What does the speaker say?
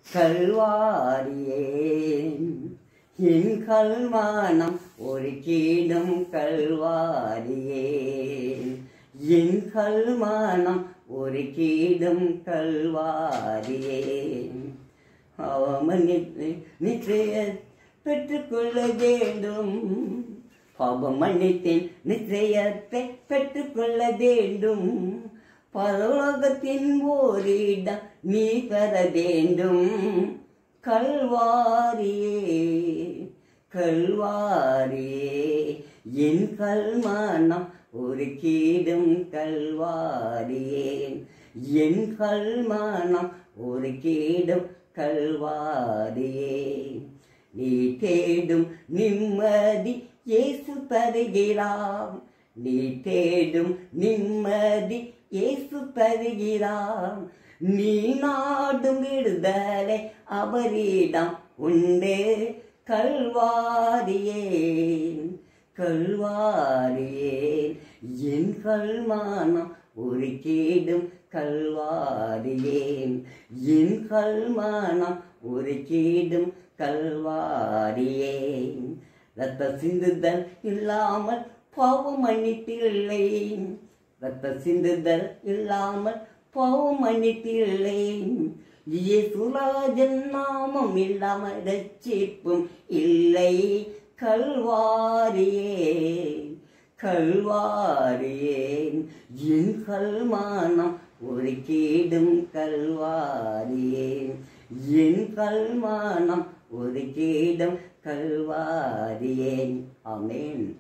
கல்வாரியே என் கல்மானம் ஒரு கீடும் கல்வாரியே என் கல்மானம் ஒரு கீடும் கல்வாரியே அவன் நிச்சய பெற்றுக்கொள்ள வேண்டும் பாவம் மன்னித்தேன் நிச்சயத்தை பெற்றுக்கொள்ள வேண்டும் பரலோகத்தின் ஓரிடம் நீ பெற வேண்டும் கல்வாரியே கல்வாரியே என் கல்மானம் ஒரு கீடும் கல்வாரியே என் கல்மானம் ஒரு கீடும் கல்வாரியே நீ தேடும் நிம்மதி இயேசு தருகிறார் நீ தேடும் நிம்மதி இயேசு தருகிறார் நீ நாடும் விடுதலை அவரிடம் உண்டு கல்வாரியே கல்வாரியே என் கல்மானம் ஒரு கேடும் கல்வாரியே என் கல்மானம் ஒரு கேடும் கல்வாரியே ரத்த சிந்துதல் இல்லாமல் பாவம் மன்னித்தில்லை ரத்த சிந்துதல் இல்லாமல் பாவம் மன்னித்தில்லை இயேசுராஜன் நாமம் இல்லாமல் ரட்சிப்பும் இல்லை கல்வாரியே கல்வாரியே என் கல்மானம் ஒரு கேடும் கல்வாரியே என் கல்மானம் ஒரு கேடும் கல்வாரியே ஆமென்